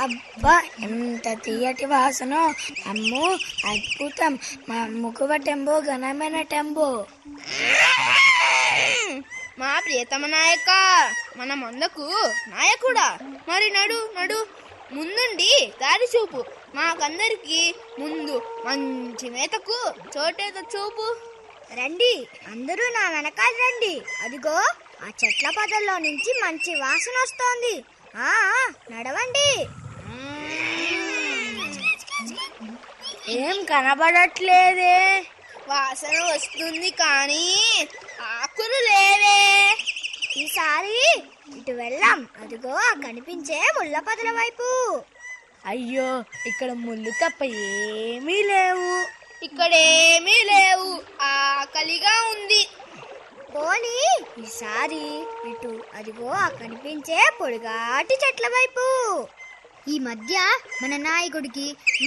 అబ్బా ఎంత తీయటి వాసన అమ్మో అద్భుతం మా ముకువ టెంబో ఘనమైన టెంబో మా ప్రియతమ నాయక మన మందకు నాయకుడా మరి నడు నడు ముందుండి దారి చూపు మాకందరికి ముందు మంచి మేతకు చోటేత చూపు రండి అందరూ నా వెనకాల రండి అదిగో ఆ చెట్ల పొదల్లో నుంచి మంచి వాసన వస్తోంది ఆ ఆ, నడవండి ఏం కనబడట్లేదే వాసన వస్తుంది కానీ ఆకులు లేవే ఈసారి ఇటు వెళ్ళాం అదిగో ఆ కనిపించే ముళ్ళ పొదల వైపు అయ్యో ఇక్కడ ముళ్ళు తప్ప ఏమీ లేవు ఇక్కడేమీ లేవు ఆకలిగా ఉంది పోనీ ఈసారి ఇటు అదిగో ఆ కనిపించే పొడిగాటి చెట్ల వైపు ఈ మధ్య మన నాయకుడికి